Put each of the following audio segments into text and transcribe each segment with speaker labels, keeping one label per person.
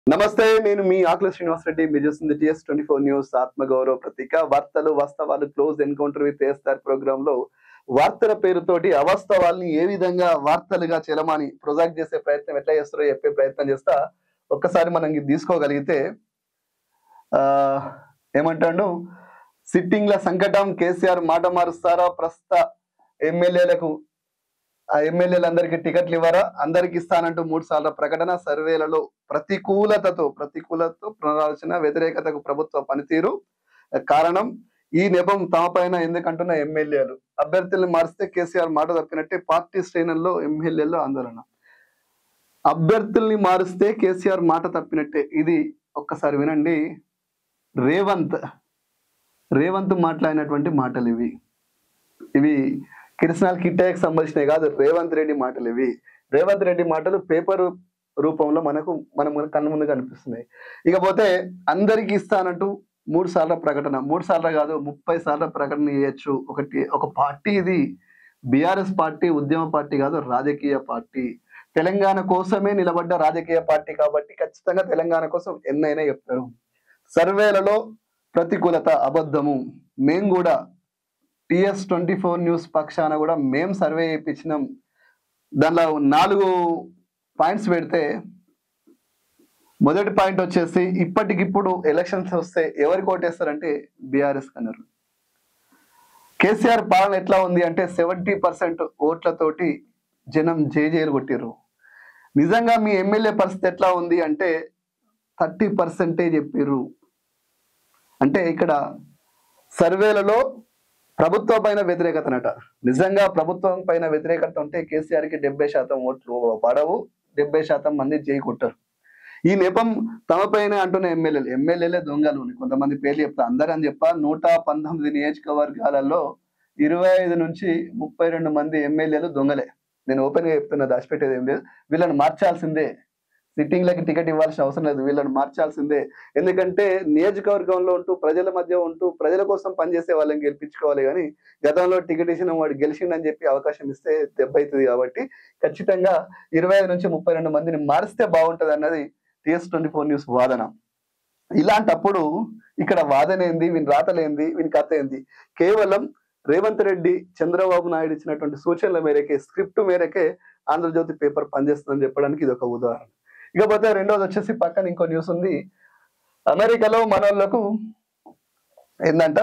Speaker 1: నమస్తే నేను మీ ఆకుల శ్రీనివాస్ రెడ్డి మీరు చూస్తుంది టిఎస్ ట్వంటీ ఫోర్ న్యూస్ ఆత్మగౌరవ ప్రతీక వార్తలు వాస్తవాలు క్లోజ్ ఎన్కౌంటర్ విత్ ఏస్తార్ ప్రోగ్రామ్ లో వార్తల పేరుతోటి అవాస్తవాల్ని ఏ విధంగా వార్తలుగా చెలమాని ప్రొజెక్ట్ చేసే ప్రయత్నం ఎట్లా చేస్తారో చెప్పే ప్రయత్నం చేస్తా ఒక్కసారి మనం ఇది తీసుకోగలిగితే ఆ ఏమంటాడు సిట్టింగ్ల సంకటం కేసీఆర్ మాట మారుస్తారా ప్రస్తుత ఎమ్మెల్యేలకు ఆ ఎమ్మెల్యేలందరికీ టికెట్లు ఇవ్వరా అందరికి ఇస్తానంటూ మూడు సార్ల ప్రకటన సర్వేలలో ప్రతికూలతతో ప్రతికూలతతో పునరాలోచన వ్యతిరేకతకు ప్రభుత్వ పనితీరు కారణం ఈ నెపం తమ పైన ఎందుకంటున్న ఎమ్మెల్యేలు అభ్యర్థుల్ని మారిస్తే కేసీఆర్ మాట తప్పినట్టే పార్టీ శ్రేణుల్లో ఎమ్మెల్యేల్లో ఆందోళన అభ్యర్థుల్ని మారిస్తే కేసీఆర్ మాట తప్పినట్టే ఇది ఒక్కసారి వినండి రేవంత్ రేవంత్ మాట్లాడినటువంటి మాటలు ఇవి ఇవి కిరసనాల్ కిట్టయ్యకు సంబంధించినవి కాదు రేవంత్ రెడ్డి మాటలు ఇవి రేవంత్ రెడ్డి మాటలు పేపర్ రూపంలో మనకు మనం కళ్ళ ముందు కనిపిస్తున్నాయి ఇకపోతే అందరికి ఇస్తానంటూ మూడు సార్ల ప్రకటన మూడు సార్లు కాదు ముప్పై సార్ల ప్రకటన చేయొచ్చు ఒకటి ఒక పార్టీ ఇది బీఆర్ఎస్ పార్టీ ఉద్యమ పార్టీ కాదు రాజకీయ పార్టీ తెలంగాణ కోసమే నిలబడ్డ రాజకీయ పార్టీ కాబట్టి ఖచ్చితంగా తెలంగాణ కోసం ఎన్నైనా చెప్తారు సర్వేలలో ప్రతికూలత అబద్ధము మేము కూడా టిఎస్ ట్వంటీ ఫోర్ న్యూస్ పక్షాన కూడా మేము సర్వే చేయించినాం దానిలో నాలుగు పాయింట్స్ పెడితే మొదటి పాయింట్ వచ్చేసి ఇప్పటికిప్పుడు ఎలక్షన్స్ వస్తే ఎవరికి ఓటేస్తారంటే బీఆర్ఎస్ కన్నారు కేసీఆర్ పాలన ఎట్లా ఉంది అంటే సెవెంటీ పర్సెంట్ ఓట్లతోటి జనం జేజేలు కొట్టిర్రు నిజంగా మీ ఎమ్మెల్యే పరిస్థితి ఎట్లా ఉంది అంటే థర్టీ పర్సెంటే చెప్పిర్రు అంటే ఇక్కడ సర్వేలలో ప్రభుత్వం పైన వ్యతిరేకతనట నిజంగా ప్రభుత్వం పైన వ్యతిరేకత ఉంటే కేసీఆర్ కి డెబ్బై శాతం ఓట్లు పడవు డెబ్బై శాతం మంది చేయి కొట్టారు ఈ నెపం తమ పైన అంటున్న ఎమ్మెల్యేలు ఎమ్మెల్యేలే దొంగలు కొంతమంది పేర్లు చెప్తా అందరూ అని చెప్పా నూట పంతొమ్మిది నియోజకవర్గాలలో ఇరవై ఐదు నుంచి ముప్పై రెండు మంది ఎమ్మెల్యేలు దొంగలే నేను ఓపెన్ గా చెప్తున్నా దాచిపెట్టేది ఏం లేదు వీళ్ళని మార్చాల్సిందే సిట్టింగ్లకి టికెట్ ఇవ్వాల్సిన అవసరం లేదు వీళ్ళని మార్చాల్సిందే ఎందుకంటే నియోజకవర్గంలో ఉంటూ ప్రజల మధ్య ఉంటూ ప్రజల కోసం పనిచేసే వాళ్ళని గెలిపించుకోవాలి కానీ గతంలో టికెట్ ఇచ్చిన వాడు గెలిచిండని చెప్పి అవకాశం ఇస్తే దెబ్బ అవుతుంది కాబట్టి ఖచ్చితంగా ఇరవై ఐదు నుంచి ముప్పై రెండు మందిని మారిస్తే బాగుంటది అన్నది టిఎస్ ట్వంటీ ఫోర్ న్యూస్ వాదన ఇలాంటప్పుడు ఇక్కడ వాదన ఏంది వీని రాతలేంది వీని కథ ఏంది కేవలం రేవంత్ రెడ్డి చంద్రబాబు నాయుడు ఇచ్చినటువంటి సూచనల మేరకే స్క్రిప్ట్ మేరకే ఆంధ్రజ్యోతి పేపర్ పనిచేస్తుందని చెప్పడానికి ఇది ఒక ఉదాహరణ ఇకపోతే రెండోది వచ్చేసి పక్కన ఇంకో న్యూస్ ఉంది అమెరికాలో మనోళ్లకు ఏందంట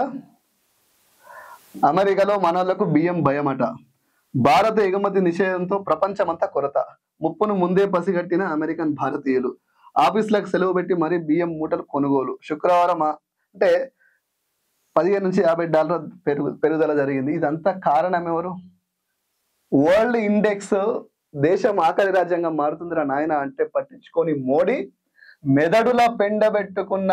Speaker 1: అమెరికాలో మనోళ్లకు బియ్యం భయమట భారత ఎగుమతి నిషేధంతో ప్రపంచమంతా కొరత ముప్పును ముందే పసిగట్టిన అమెరికన్ భారతీయులు ఆఫీసులకు సెలవు పెట్టి మరీ బియ్యం మూటలు కొనుగోలు శుక్రవారం ఆ- అంటే పదిహేను నుంచి యాభై డాలర్ పెరుగు పెరుగుదల జరిగింది ఇదంతా కారణం ఎవరు వరల్డ్ ఇండెక్స్ దేశం ఆకలి రాజ్యంగా మారుతుందిరా నాయన అంటే పట్టించుకొని మోడీ మెదడులా పెండబెట్టుకున్న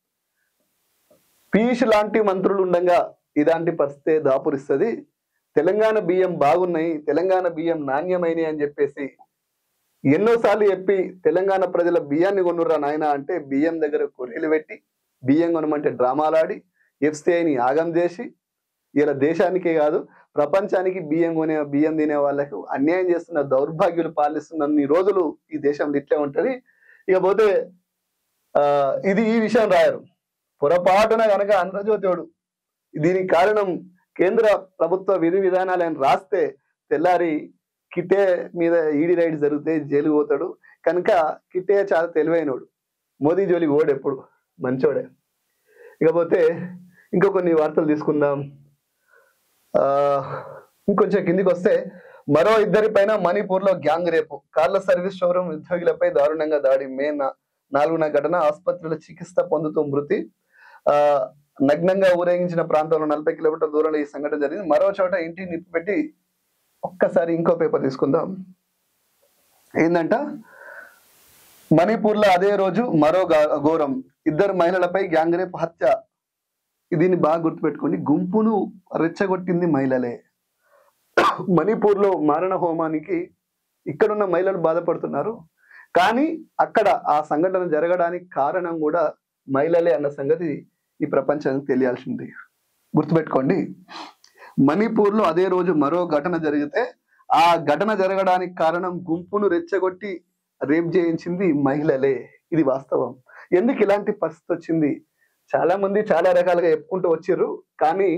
Speaker 1: పీష్ లాంటి మంత్రులు ఉండగా ఇలాంటి పరిస్థితి దాపురిస్తుంది తెలంగాణ బియ్యం బాగున్నాయి తెలంగాణ బియ్యం నాణ్యమైనవి అని చెప్పేసి ఎన్నోసార్లు చెప్పి తెలంగాణ ప్రజల బియ్యాన్ని కొనుర్రా నాయన అంటే బియ్యం దగ్గర కొర్రీలు పెట్టి బియ్యం కొనమంటే డ్రామాలాడి ఎఫ్సిఐని ఆగం చేసి ఇలా దేశానికే కాదు ప్రపంచానికి బియ్యం కొనే బియ్యం తినే వాళ్ళకు అన్యాయం చేస్తున్న దౌర్భాగ్యులు పాలిస్తున్న ఈ రోజులు ఈ దేశంలో ఇట్లే ఉంటది ఇకపోతే ఆ ఇది ఈ విషయం రాయరు పొరపాటున కనుక ఆంధ్రజ్యోతిడు దీనికి కారణం కేంద్ర ప్రభుత్వ విధి విధానాలు ఆయన రాస్తే తెల్లారి కిటే మీద ఈడీ రైడ్ జరిగితే జైలు పోతాడు కనుక కిటే చాలా తెలివైనోడు మోదీ జోలికి ఓడు ఎప్పుడు మంచోడే ఇకపోతే ఇంకో కొన్ని వార్తలు తీసుకుందాం ఆ ఇంకొంచెం కిందికి వస్తే మరో ఇద్దరి పైన మణిపూర్ లో గ్యాంగ్ రేపు కార్ల సర్వీస్ షోరూమ్ ఉద్యోగులపై దారుణంగా దాడి మే నా- నాలుగున ఘటన ఆసుపత్రిలో చికిత్స పొందుతూ మృతి ఆ నగ్నంగా ఊరేగించిన ప్రాంతంలో నలభై కిలోమీటర్ల దూరంలో ఈ సంఘటన జరిగింది మరో చోట ఇంటిని నిప్పిపెట్టి ఒక్కసారి ఇంకో పేపర్ తీసుకుందాం ఏందంట మణిపూర్ లో అదే రోజు మరో గా- ఘోరం ఇద్దరు మహిళలపై గ్యాంగ్ రేప్ హత్య దీన్ని బాగా గుర్తుపెట్టుకోండి గుంపును రెచ్చగొట్టింది మహిళలే మణిపూర్ లో మారణ హోమానికి ఇక్కడున్న మహిళలు బాధపడుతున్నారు కానీ అక్కడ ఆ సంఘటన జరగడానికి కారణం కూడా మహిళలే అన్న సంగతి ఈ ప్రపంచానికి తెలియాల్సింది గుర్తుపెట్టుకోండి మణిపూర్ లో అదే రోజు మరో ఘటన జరిగితే ఆ ఘటన జరగడానికి కారణం గుంపును రెచ్చగొట్టి రేప్ చేయించింది మహిళలే ఇది వాస్తవం ఎందుకు ఇలాంటి పరిస్థితి వచ్చింది చాలా మంది చాలా రకాలుగా చెప్పుకుంటూ వచ్చిర్రు కానీ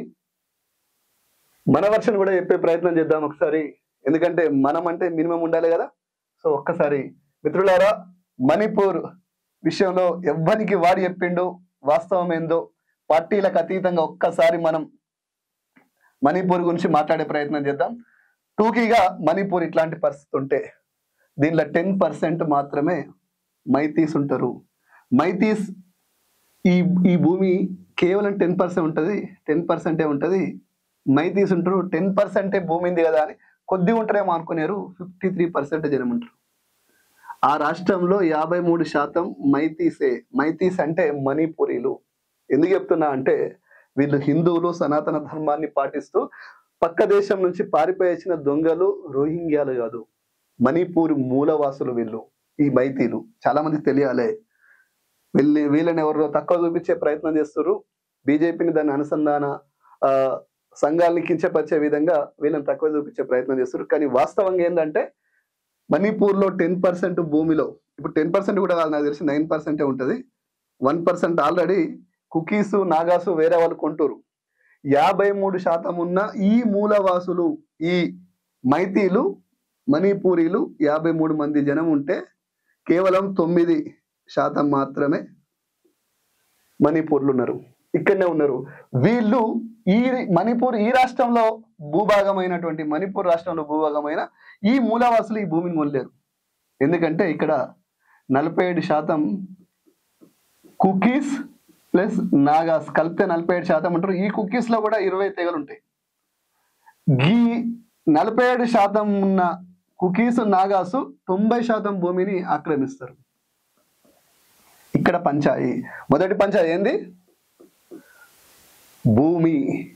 Speaker 1: మన వర్షన్ కూడా చెప్పే ప్రయత్నం చేద్దాం ఒకసారి ఎందుకంటే మనం అంటే మినిమం ఉండాలి కదా సో ఒక్కసారి మిత్రులారా మణిపూర్ విషయంలో ఎవ్వరికి వాడు చెప్పిండు వాస్తవం ఏందో పార్టీలకు అతీతంగా ఒక్కసారి మనం మణిపూర్ గురించి మాట్లాడే ప్రయత్నం చేద్దాం టూకీగా మణిపూర్ ఇట్లాంటి పరిస్థితి ఉంటే దీనిలో టెన్ పర్సెంట్ మాత్రమే మైతీస్ ఉంటారు మైతీస్ ఈ ఈ భూమి కేవలం టెన్ పర్సెంట్ ఉంటుంది టెన్ పర్సెంటే ఉంటుంది మైతీస్ ఉంటారు టెన్ పర్సెంటే భూమి ఉంది కదా అని కొద్ది ఉంటారేమో అనుకునేరు ఫిఫ్టీ త్రీ పర్సెంట్ జనం ఉంటారు ఆ రాష్ట్రంలో యాభై మూడు శాతం మైతీసే మైతీస్ అంటే మణిపురీలు ఎందుకు చెప్తున్నా అంటే వీళ్ళు హిందువులు సనాతన ధర్మాన్ని పాటిస్తూ పక్క దేశం నుంచి పారిపోయి వచ్చిన దొంగలు రోహింగ్యాలు కాదు మణిపూర్ మూలవాసులు వీళ్ళు ఈ మైతీలు చాలా మందికి తెలియాలి వీళ్ళని వీళ్ళని ఎవరో తక్కువ చూపించే ప్రయత్నం చేస్తారు బీజేపీని దాన్ని అనుసంధాన ఆ, సంఘాలని కించపరిచే విధంగా వీళ్ళని తక్కువ చూపించే ప్రయత్నం చేస్తారు కానీ వాస్తవంగా ఏంటంటే మణిపూర్లో టెన్ పర్సెంట్ భూమిలో ఇప్పుడు టెన్ పర్సెంట్ కూడా కాదు నాకు తెలిసి నైన్ పర్సెంటే ఉంటుంది వన్ పర్సెంట్ ఆల్రెడీ కుకీసు నాగాసు వేరే వాళ్ళు కొంటారు యాభై మూడు శాతం ఉన్న ఈ మూలవాసులు ఈ మైతీలు మణిపూరీలు యాభై మూడు మంది జనం ఉంటే కేవలం తొమ్మిది శాతం మాత్రమే మణిపూర్లు ఉన్నారు ఇక్కడనే ఉన్నారు వీళ్ళు ఈ మణిపూర్ ఈ రాష్ట్రంలో భూభాగమైనటువంటి మణిపూర్ రాష్ట్రంలో భూభాగమైన ఈ మూలవాసులు ఈ భూమిని మొదలేరు ఎందుకంటే ఇక్కడ నలభై ఏడు శాతం కుకీస్ ప్లస్ నాగాస్ కలిపితే నలభై ఏడు శాతం ఉంటారు ఈ కుకీస్ లో కూడా ఇరవై తెగలు ఉంటాయి ఈ నలభై ఏడు శాతం ఉన్న కుకీస్ నాగాసు తొంభై శాతం భూమిని ఆక్రమిస్తారు ఇక్కడ పంచాయి మొదటి పంచాయి ఏంది భూమి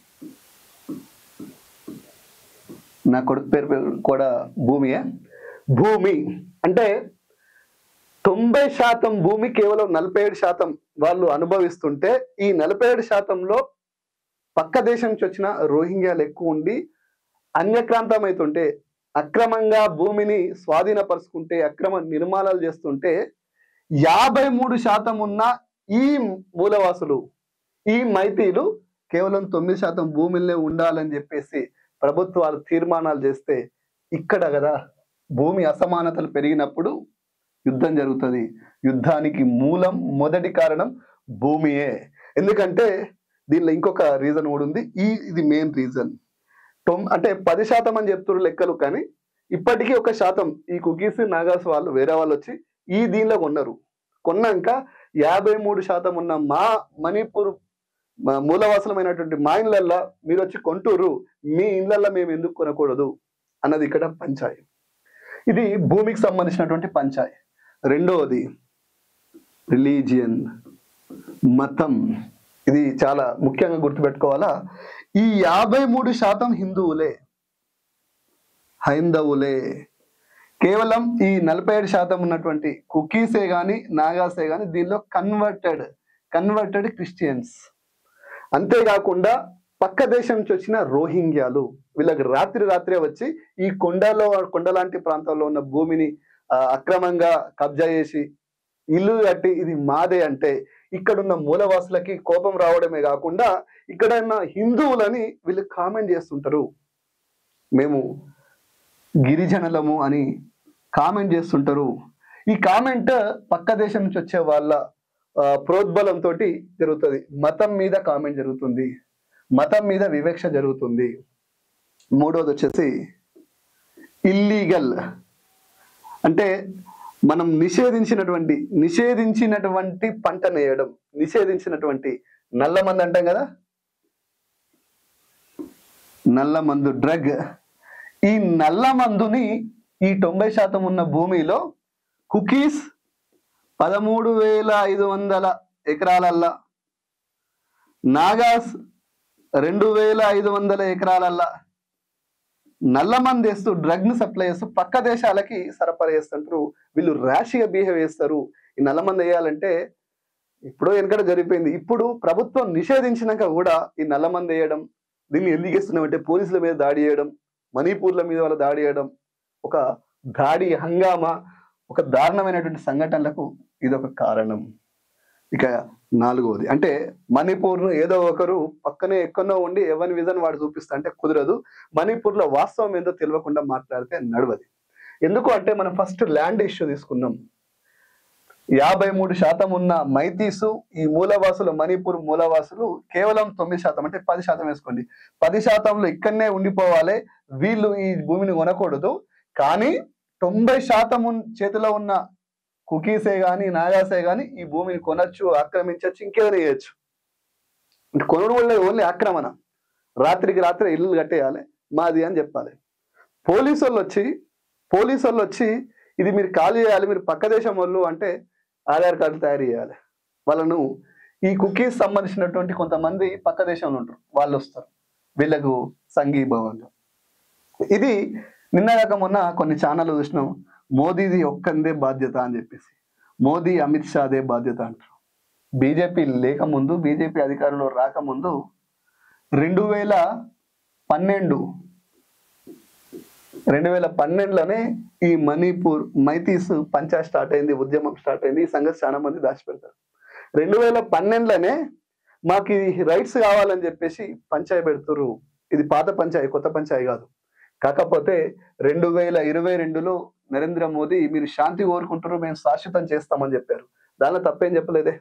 Speaker 1: నా కొడుకు పేరు పేరు కూడా భూమియే భూమి అంటే తొంభై శాతం భూమి కేవలం నలభై ఏడు శాతం వాళ్ళు అనుభవిస్తుంటే ఈ నలభై ఏడు శాతంలో పక్క దేశం నుంచి వచ్చిన రోహింగ్యాలు ఎక్కువ ఉండి అన్యక్రాంతమైతుంటే అక్రమంగా భూమిని స్వాధీనపరుచుకుంటే అక్రమ నిర్మాణాలు చేస్తుంటే యాభై మూడు శాతం ఉన్న ఈ మూలవాసులు ఈ మైతీలు కేవలం తొమ్మిది శాతం భూమిలో ఉండాలని చెప్పేసి ప్రభుత్వాలు తీర్మానాలు చేస్తే ఇక్కడ కదా భూమి అసమానతలు పెరిగినప్పుడు యుద్ధం జరుగుతుంది యుద్ధానికి మూలం మొదటి కారణం భూమియే ఎందుకంటే దీనిలో ఇంకొక రీజన్ కూడా ఉంది ఈ ఇది మెయిన్ రీజన్ తొమ్ అంటే పది శాతం అని చెప్తున్నారు లెక్కలు కానీ ఇప్పటికీ ఒక శాతం ఈ కుకీస్ నాగాస్ వాళ్ళు వేరే వాళ్ళు వచ్చి ఈ దీనిలో కొన్నారు కొన్నాక యాభై మూడు శాతం ఉన్న మా మణిపూర్ మా మూలవాసలమైనటువంటి మా ఇళ్ళల్లో మీరు వచ్చి కొంటూరు మీ ఇళ్ళల్లో మేము ఎందుకు కొనకూడదు అన్నది ఇక్కడ పంచాయి ఇది భూమికి సంబంధించినటువంటి పంచాయి రెండవది రిలీజియన్ మతం ఇది చాలా ముఖ్యంగా గుర్తుపెట్టుకోవాలా ఈ యాభై మూడు శాతం హిందువులే హైందవులే కేవలం ఈ నలభై ఏడు శాతం ఉన్నటువంటి కుకీసే గాని నాగాసే గాని దీనిలో కన్వర్టెడ్ కన్వర్టెడ్ క్రిస్టియన్స్ అంతేకాకుండా పక్క దేశం నుంచి వచ్చిన రోహింగ్యాలు వీళ్ళకి రాత్రి రాత్రే వచ్చి ఈ కొండలో కొండ లాంటి ప్రాంతంలో ఉన్న భూమిని ఆ, అక్రమంగా కబ్జా చేసి ఇల్లు కట్టి ఇది మాదే అంటే ఇక్కడున్న మూలవాసులకి కోపం రావడమే కాకుండా ఇక్కడ ఉన్న హిందువులని వీళ్ళు కామెంట్ చేస్తుంటారు మేము గిరిజనులము అని కామెంట్ చేస్తుంటారు ఈ కామెంట్ పక్క దేశం నుంచి వచ్చే వాళ్ళ ఆ, ప్రోద్బలంతో జరుగుతుంది మతం మీద కామెంట్ జరుగుతుంది మతం మీద వివక్ష జరుగుతుంది మూడోది వచ్చేసి ఇల్లీగల్ అంటే మనం నిషేధించినటువంటి నిషేధించినటువంటి పంట నేయడం నిషేధించినటువంటి నల్ల మందు అంటాం కదా నల్ల మందు డ్రగ్ ఈ నల్ల మందుని ఈ తొంభై శాతం ఉన్న భూమిలో కుకీస్ పదమూడు వేల ఐదు వందల ఎకరాలల్లా నాగాస్ రెండు వేల ఐదు వందల ఎకరాలల్లా నల్ల మంది వేస్తూ డ్రగ్ ను సప్లై చేస్తూ పక్క దేశాలకి సరఫరా చేస్తుంటారు వీళ్ళు ర్యాష్గా బిహేవ్ చేస్తారు ఈ నల్ల మంది వేయాలంటే ఇప్పుడు వెనకడ జరిగిపోయింది ఇప్పుడు ప్రభుత్వం నిషేధించినాక కూడా ఈ నల్ల మంది వేయడం దీన్ని ఎందుకు చేస్తున్నామంటే పోలీసుల మీద దాడి చేయడం మణిపూర్ల మీద వాళ్ళ దాడి చేయడం ఒక దాడి హంగామా ఒక దారుణమైనటువంటి సంఘటనలకు ఇది ఒక కారణం ఇక నాలుగవది అంటే మణిపూర్ను ఏదో ఒకరు పక్కనే ఎక్కడో ఉండి ఎవరి విజన్ వాడు చూపిస్తా అంటే కుదరదు మణిపూర్లో వాస్తవం ఏందో తెలియకుండా మాట్లాడితే నడవది ఎందుకు అంటే మనం ఫస్ట్ ల్యాండ్ ఇష్యూ తీసుకున్నాం యాభై మూడు శాతం ఉన్న మైతీసు ఈ మూలవాసులు మణిపూర్ మూలవాసులు కేవలం తొమ్మిది శాతం అంటే పది శాతం వేసుకోండి పది శాతంలో ఇక్కడనే ఉండిపోవాలి వీళ్ళు ఈ భూమిని కొనకూడదు కానీ తొంభై శాతం ఉన్- చేతిలో ఉన్న కుకీసే గాని నాగాసే గాని ఈ భూమిని కొనొచ్చు ఆక్రమించవచ్చు ఇంకేదైనా చేయొచ్చు అంటే కొనుడు వల్ల ఓన్లీ ఆక్రమణ రాత్రికి రాత్రి ఇల్లు కట్టేయాలి మాది అని చెప్పాలి పోలీసు వాళ్ళు వచ్చి పోలీసు వాళ్ళు వచ్చి ఇది మీరు ఖాళీ చేయాలి మీరు పక్క దేశం వాళ్ళు అంటే ఆధార్ కార్డులు తయారు చేయాలి వాళ్ళను ఈ కుకీస్ సంబంధించినటువంటి కొంతమంది పక్క దేశంలో ఉంటారు వాళ్ళు వస్తారు వీళ్ళకు సంఘీభావంగా ఇది నిన్నగాక మొన్న కొన్ని ఛానళ్ళు చూసినాం మోదీది ఒక్కందే బాధ్యత అని చెప్పేసి మోదీ అమిత్ షాదే బాధ్యత అంటారు బీజేపీ లేకముందు బీజేపీ అధికారంలో రాకముందు రెండు వేల పన్నెండు రెండు వేల పన్నెండులోనే ఈ మణిపూర్ మైతీస్ పంచా స్టార్ట్ అయింది ఉద్యమం స్టార్ట్ అయింది ఈ సంగతి చాలా మంది దాచిపెడతారు రెండు వేల పన్నెండులోనే మాకు ఈ రైట్స్ కావాలని చెప్పేసి పంచాయి పెడుతురు ఇది పాత పంచాయి కొత్త పంచాయి కాదు కాకపోతే రెండు వేల ఇరవై రెండులో నరేంద్ర మోదీ మీరు శాంతి కోరుకుంటారు మేము శాశ్వతం చేస్తామని చెప్పారు దానిలో తప్పేం చెప్పలేదే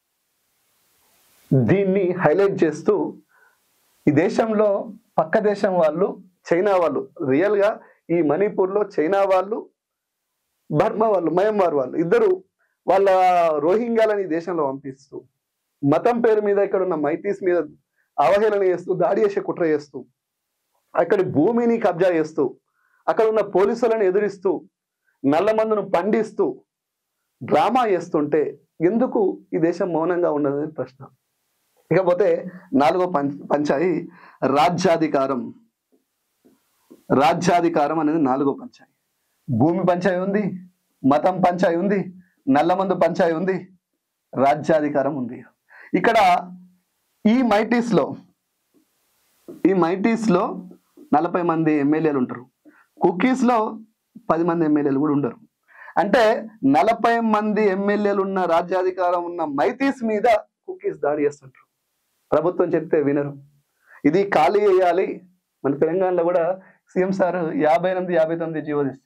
Speaker 1: దీన్ని హైలైట్ చేస్తూ ఈ దేశంలో పక్క దేశం వాళ్ళు చైనా వాళ్ళు రియల్ గా ఈ మణిపూర్ లో చైనా వాళ్ళు బర్మా వాళ్ళు మయన్మార్ వాళ్ళు ఇద్దరు వాళ్ళ రోహింగ్యాలని ఈ దేశంలో పంపిస్తూ మతం పేరు మీద ఇక్కడ ఉన్న మైతీస్ మీద అవహేళన చేస్తూ దాడి చేసే కుట్ర చేస్తూ అక్కడి భూమిని కబ్జా చేస్తూ అక్కడ ఉన్న పోలీసులను ఎదురిస్తూ నల్లమందును పండిస్తూ డ్రామా చేస్తుంటే ఎందుకు ఈ దేశం మౌనంగా ఉన్నదని ప్రశ్న ఇకపోతే నాలుగో పంచ పంచాయి రాజ్యాధికారం రాజ్యాధికారం అనేది నాలుగో పంచాయి భూమి పంచాయి ఉంది మతం పంచాయి ఉంది నల్లమందు పంచాయి ఉంది రాజ్యాధికారం ఉంది ఇక్కడ ఈ మైటీస్ లో ఈ మైటీస్ లో నలభై మంది ఎమ్మెల్యేలు ఉంటారు కుకీస్ లో పది మంది ఎమ్మెల్యేలు కూడా ఉండరు అంటే నలభై మంది ఎమ్మెల్యేలు ఉన్న రాజ్యాధికారం ఉన్న మైతీస్ మీద కుకీస్ దాడి చేస్తుంటారు ప్రభుత్వం చెప్తే వినరు ఇది ఖాళీ చేయాలి మన తెలంగాణలో కూడా సీఎం సార్ యాభై ఎనిమిది యాభై తొమ్మిది జీవో తీస్తారు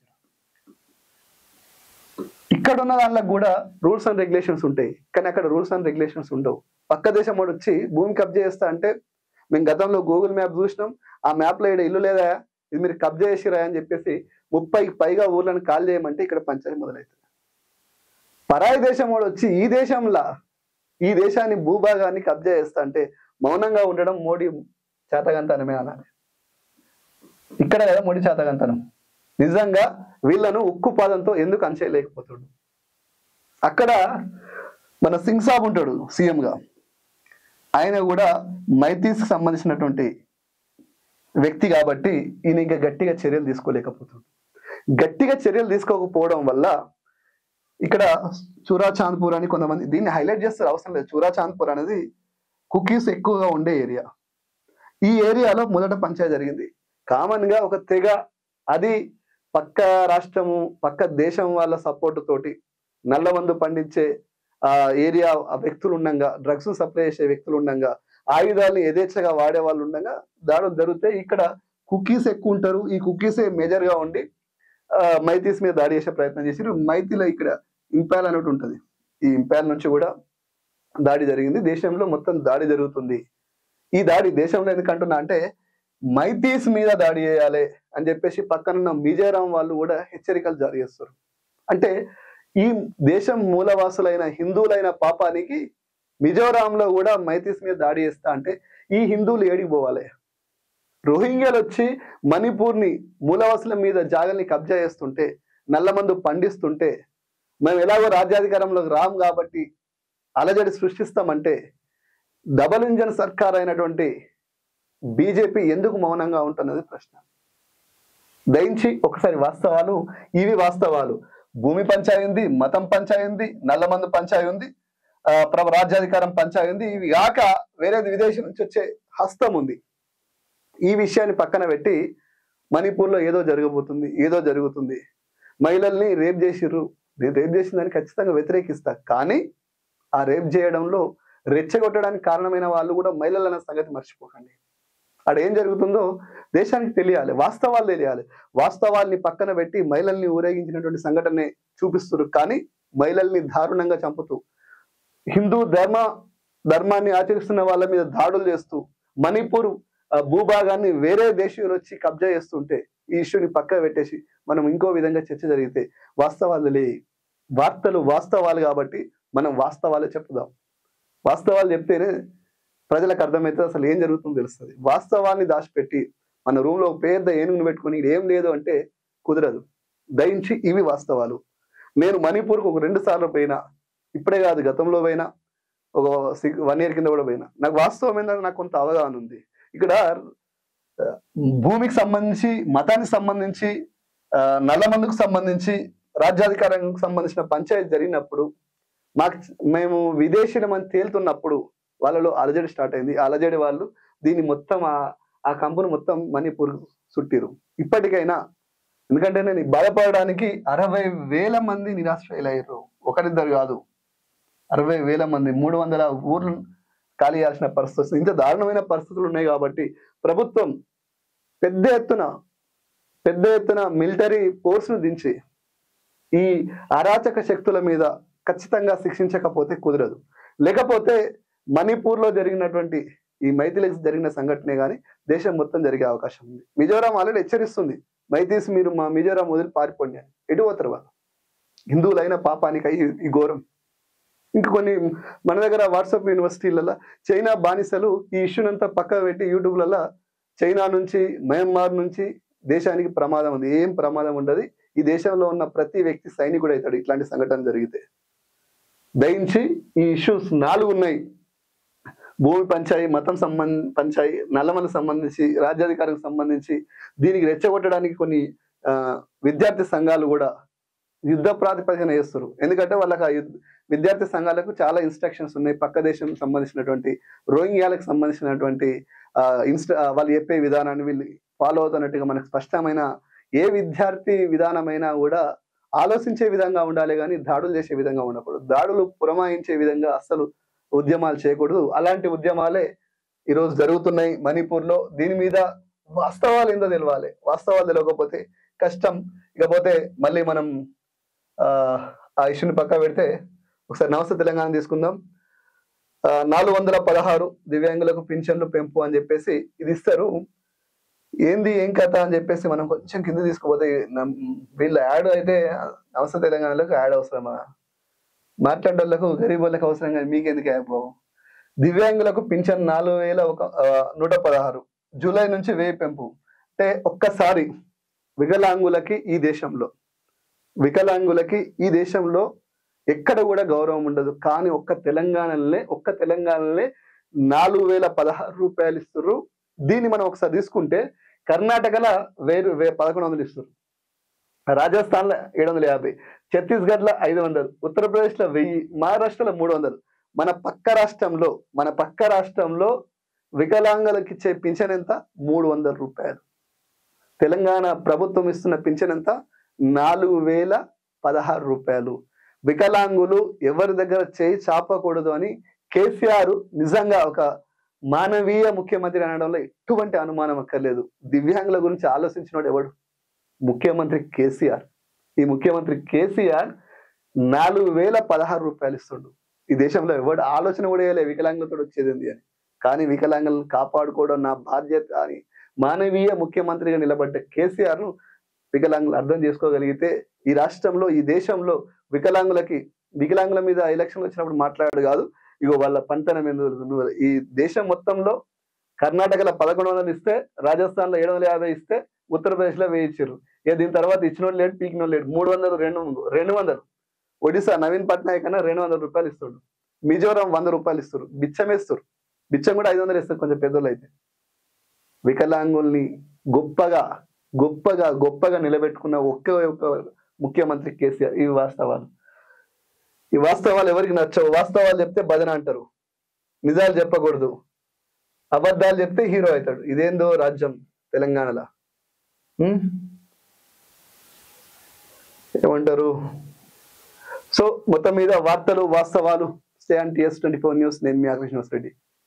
Speaker 1: ఇక్కడ ఉన్న దాంట్లో కూడా రూల్స్ అండ్ రెగ్యులేషన్స్ ఉంటాయి కానీ అక్కడ రూల్స్ అండ్ రెగ్యులేషన్స్ ఉండవు పక్క దేశం వాడు వచ్చి భూమి కబ్జా చేస్తా అంటే మేము గతంలో గూగుల్ మ్యాప్ చూసినాం ఆ మ్యాప్ లో ఇక్కడ ఇల్లు లేదా ఇది మీరు కబ్జా చేసిరా అని చెప్పేసి ముప్పైకి పైగా ఊర్లను కాల్ చేయమంటే ఇక్కడ పంచాయతీ మొదలవుతుంది పరాయి దేశం వాడు వచ్చి ఈ దేశంలో ఈ దేశాన్ని భూభాగాన్ని కబ్జా చేస్తా అంటే మౌనంగా ఉండడం మోడీ చేతగంతనమే అనాలి ఇక్కడ కదా మోడీ చేతగంతనం నిజంగా వీళ్ళను ఉక్కు పాదంతో ఎందుకు అంచేయలేకపోతాడు అక్కడ మన సింగ్ సాబ్ ఉంటాడు సీఎం గా ఆయన కూడా మైతీస్ సంబంధించినటువంటి వ్యక్తి కాబట్టి ఈయన ఇంకా గట్టిగా చర్యలు తీసుకోలేకపోతున్నాడు గట్టిగా చర్యలు తీసుకోకపోవడం వల్ల ఇక్కడ చూరా చాంద్పూర్ అని కొంతమంది దీన్ని హైలైట్ చేస్తారు అవసరం లేదు చూరా చాంద్పూర్ అనేది కుకీస్ ఎక్కువగా ఉండే ఏరియా ఈ ఏరియాలో మొదట పంచాయతీ జరిగింది కామన్ గా ఒక తెగ అది పక్క రాష్ట్రము పక్క దేశం వాళ్ళ సపోర్ట్ తోటి నల్లమందు పండించే ఆ ఏరియా ఆ వ్యక్తులు ఉండంగా డ్రగ్స్ సప్లై చేసే వ్యక్తులు ఉండంగా ఆయుధాలను యథేచ్ఛగా వాడే వాళ్ళు ఉండగా దాడులు జరుగుతాయి ఇక్కడ కుకీస్ ఎక్కువ ఉంటారు ఈ కుకీసే మేజర్ గా ఉండి ఆ, మైతీస్ మీద దాడి చేసే ప్రయత్నం చేసారు మైతీలో ఇక్కడ ఇంపాల్ అన్నట్టు ఉంటుంది ఈ ఇంపాల్ నుంచి కూడా దాడి జరిగింది దేశంలో మొత్తం దాడి జరుగుతుంది ఈ దాడి దేశంలో ఎందుకంటున్నా అంటే మైతీస్ మీద దాడి చేయాలి అని చెప్పేసి పక్కనున్న మిజోరాం వాళ్ళు కూడా హెచ్చరికలు జారీ చేస్తారు అంటే ఈ దేశం మూలవాసులైన హిందువులైన పాపానికి మిజోరాంలో కూడా మైతీస్ మీద దాడి చేస్తా అంటే ఈ హిందువులు ఏడికి పోవాలి రోహింగ్యాలు వచ్చి మణిపూర్ని మూలవాసుల మీద జాగల్ని కబ్జా చేస్తుంటే నల్లమందు పండిస్తుంటే మేము ఎలాగో రాజ్యాధికారంలోకి రాం కాబట్టి అలజడి సృష్టిస్తామంటే డబల్ ఇంజన్ సర్కార్ అయినటువంటి బీజేపీ ఎందుకు మౌనంగా ఉంటున్నది ప్రశ్న దయించి ఒకసారి వాస్తవాలు ఇవి వాస్తవాలు భూమి పంచాయి ఉంది మతం పంచాయి ఉంది నల్లమందు పంచాయి ఉంది ఆ, ప్ర- రాజ్యాధికారం పంచాయి ఉంది ఇవి కాక వేరేది విదేశం నుంచి వచ్చే హస్తం ఉంది ఈ విషయాన్ని పక్కన పెట్టి మణిపూర్లో ఏదో జరగబోతుంది ఏదో జరుగుతుంది మహిళల్ని రేప్ చేసిర్రు నేను రేప్ చేసిన దాన్ని ఖచ్చితంగా వ్యతిరేకిస్తా కానీ ఆ రేప్ చేయడంలో రెచ్చగొట్టడానికి కారణమైన వాళ్ళు కూడా మహిళలు అన్న సంగతి మర్చిపోకండి అక్కడ ఏం జరుగుతుందో దేశానికి తెలియాలి వాస్తవాలు తెలియాలి వాస్తవాల్ని పక్కన పెట్టి మహిళల్ని ఊరేగించినటువంటి సంఘటనే చూపిస్తున్నారు కానీ మహిళల్ని దారుణంగా చంపుతూ హిందూ ధర్మ ధర్మాన్ని ఆచరిస్తున్న వాళ్ళ మీద దాడులు చేస్తూ మణిపూర్ ఆ, భూభాగాన్ని వేరే దేశీయులు వచ్చి కబ్జా చేస్తుంటే ఈ ఇష్యూని పక్క పెట్టేసి మనం ఇంకో విధంగా చర్చ జరిగితే వాస్తవాలు లే వార్తలు వాస్తవాలు కాబట్టి మనం వాస్తవాలే చెప్పుదాం వాస్తవాలు చెప్తేనే ప్రజలకు అర్థమవుతుంది అసలు ఏం జరుగుతుందో తెలుస్తుంది వాస్తవాన్ని దాచిపెట్టి మన రూమ్ లో ఒక పెద్ద ఏనుగును పెట్టుకొని "ఇది ఏం లేదు అంటే కుదరదు దయించి ఇవి వాస్తవాలు నేను మణిపూర్కి ఒక రెండు సార్లు పోయినా ఇప్పుడే కాదు గతంలో పోయినా ఒక వన్ ఇయర్ కింద కూడా పోయినా నాకు వాస్తవం ఏంటంటే నాకు కొంత అవగాహన ఉంది ఇక్కడ ఆ, భూమికి సంబంధించి మతానికి సంబంధించి ఆ, నల్లమందుకు సంబంధించి రాజ్యాధికారానికి సంబంధించిన పంచాయతీ జరిగినప్పుడు మాకు మేము విదేశీలమని తేలుతున్నప్పుడు వాళ్ళలో అలజడి స్టార్ట్ అయింది ఆ అలజడి వాళ్ళు దీన్ని మొత్తం ఆ- ఆ కంపెనీ మొత్తం మణిపూర్ చుట్టిరు ఇప్పటికైనా ఎందుకంటే నేను బాధపడడానికి అరవై వేల మంది నిరాశ్రయులయ్యారు ఒకరిద్దరు కాదు అరవై వేల మంది మూడు వందల ఊర్లు ఖాళీ చేయాల్సిన పరిస్థితి వస్తుంది. ఇంత దారుణమైన పరిస్థితులు ఉన్నాయి కాబట్టి ప్రభుత్వం పెద్ద ఎత్తున పెద్ద ఎత్తున మిలిటరీ ఫోర్స్ను దించి ఈ అరాచక శక్తుల మీద ఖచ్చితంగా శిక్షించకపోతే కుదరదు లేకపోతే మణిపూర్లో జరిగినటువంటి ఈ మైథిలిక్స్ జరిగిన సంఘటనే కానీ దేశం మొత్తం జరిగే అవకాశం ఉంది మిజోరాం ఆల్రెడీ హెచ్చరిస్తుంది మైతీస్ మీరు మా మిజోరాం వదిలి పారిపోండి అని ఎటు పోతారు వాళ్ళు హిందువులైన పాపానికి అయ్యి ఈ ఘోరం ఇంక కొన్ని మన దగ్గర వాట్సాప్ యూనివర్సిటీలలో చైనా బానిసలు ఈ ఇష్యూనంతా పక్కన పెట్టి యూట్యూబ్లలో చైనా నుంచి మయన్మార్ నుంచి దేశానికి ప్రమాదం ఉంది ఏం ప్రమాదం ఉండదు ఈ దేశంలో ఉన్న ప్రతి వ్యక్తి సైనికుడు అవుతాడు ఇట్లాంటి సంఘటన జరిగితే దయించి ఈ ఇష్యూస్ నాలుగు ఉన్నాయి భూమి పంచాయి మతం సంబంధ పంచాయి నల్లమలకు సంబంధించి రాజ్యాధికారికి సంబంధించి దీనికి రెచ్చగొట్టడానికి కొన్ని ఆ, విద్యార్థి సంఘాలు కూడా యుద్ధ ప్రాతిపదికన చేస్తారు ఎందుకంటే వాళ్ళకి ఆ యుద్ధ విద్యార్థి సంఘాలకు చాలా ఇన్స్ట్రక్షన్స్ ఉన్నాయి పక్క దేశం సంబంధించినటువంటి రోహింగ్యాలకు సంబంధించినటువంటి ఆ, ఇన్స్ట ఆ, వాళ్ళు చెప్పే విధానాన్ని వీళ్ళు ఫాలో అవుతున్నట్టుగా మనకు స్పష్టమైన ఏ విద్యార్థి విధానమైనా కూడా ఆలోచించే విధంగా ఉండాలి కానీ దాడులు చేసే విధంగా ఉండకూడదు దాడులు పురమాయించే విధంగా అస్సలు ఉద్యమాలు చేయకూడదు అలాంటి ఉద్యమాలే ఈరోజు జరుగుతున్నాయి మణిపూర్లో దీని మీద వాస్తవాలు ఏందో తెలవాలి వాస్తవాలు తెలియకపోతే కష్టం ఇకపోతే మళ్ళీ మనం ఆ, ఆ ఇష్యూని పక్క పెడితే ఒకసారి నమస్తే తెలంగాణ తీసుకుందాం ఆ, నాలుగు వందల పదహారు దివ్యాంగులకు పింఛన్లు పెంపు అని చెప్పేసి ఇది ఇస్తారు ఏంది ఏం కథ అని చెప్పేసి మనం కొంచెం కింద తీసుకుపోతే నమ్- వీళ్ళ యాడ్ అయితే నమస్తే తెలంగాణలోకి యాడ్ అవసరమా మాట్లాడేళ్ళకు గరీబ్ వాళ్ళకి అవసరం కానీ మీకెందుకు యాప్ దివ్యాంగులకు పింఛన్ నాలుగు వేల ఒక ఆ, నూట పదహారు జూలై నుంచి వెయ్యి పెంపు అంటే ఒక్కసారి వికలాంగులకి ఈ దేశంలో వికలాంగులకి ఈ దేశంలో ఎక్కడ కూడా గౌరవం ఉండదు కానీ ఒక్క తెలంగాణలోనే ఒక్క తెలంగాణలోనే నాలుగు వేల పదహారు రూపాయలు ఇస్తుర్రు దీన్ని మనం ఒకసారి తీసుకుంటే కర్ణాటకలో వేరు వే పదకొండు వందలు ఇస్తారు రాజస్థాన్లో ఏడు వందల యాభై ఛత్తీస్గఢ్లో ఐదు వందలు ఉత్తరప్రదేశ్లో వెయ్యి మహారాష్ట్రలో మూడు వందలు మన పక్క రాష్ట్రంలో మన పక్క రాష్ట్రంలో వికలాంగులకు ఇచ్చే పింఛన్ ఎంత మూడు వందల రూపాయలు తెలంగాణ ప్రభుత్వం ఇస్తున్న పింఛన్ ఎంత నాలుగు వేల పదహారు రూపాయలు వికలాంగులు ఎవరి దగ్గర చేయి చాపకూడదు అని కేసీఆర్ నిజంగా ఒక మానవీయ ముఖ్యమంత్రి అనడంలో ఎటువంటి అనుమానం అక్కర్లేదు దివ్యాంగుల గురించి ఆలోచించినోడు ఎవడు ముఖ్యమంత్రి కేసీఆర్ ఈ ముఖ్యమంత్రి కేసీఆర్ నాలుగు వేల పదహారు రూపాయలు ఇస్తుండు ఈ దేశంలో ఎవడు ఆలోచన కూడా వేయలే వికలాంగులతో వచ్చేది ఏంది అని కానీ వికలాంగులను కాపాడుకోవడం నా బాధ్యత అని మానవీయ ముఖ్యమంత్రిగా నిలబడ్డ కేసీఆర్ ను వికలాంగులు అర్థం చేసుకోగలిగితే ఈ రాష్ట్రంలో ఈ దేశంలో వికలాంగులకి వికలాంగుల మీద ఎలక్షన్ వచ్చినప్పుడు మాట్లాడాడు కాదు ఇగో వాళ్ళ పంతనం ఎందుకు ఈ దేశం మొత్తంలో కర్ణాటకలో పదకొండు వందలు ఇస్తే రాజస్థాన్ లో ఏడు వందల యాభై ఇస్తే ఉత్తరప్రదేశ్ లో వెయ్యి ఇచ్చారు ఇక దీని తర్వాత ఇచ్చిన లేడు పీకిన లేడు మూడు వందలు రెండు రెండు వందలు ఒడిశా నవీన్ పట్నాయక్ అన్న రెండు వందల రూపాయలు ఇస్తాడు మిజోరాం వంద రూపాయలు ఇస్తారు బిచ్చం వేస్తారు బిచ్చం కూడా ఐదు వందలు ఇస్తారు కొంచెం పెద్దోళ్ళు అయితే వికలాంగుల్ని గొప్పగా గొప్పగా గొప్పగా నిలబెట్టుకున్న ఒకే ఒక్క ముఖ్యమంత్రి కేసీఆర్ ఇవి వాస్తవాలు ఈ వాస్తవాలు ఎవరికి నచ్చవు వాస్తవాలు చెప్తే భజన అంటారు నిజాలు చెప్పకూడదు అబద్ధాలు చెప్తే హీరో అవుతాడు ఇదేందో రాజ్యం తెలంగాణలో ఉం? ఏమంటారు సో మొత్తం మీద వార్తలు వాస్తవాలు stay and TS twenty four news నేను మీ ఆకృష్ణ రెడ్డి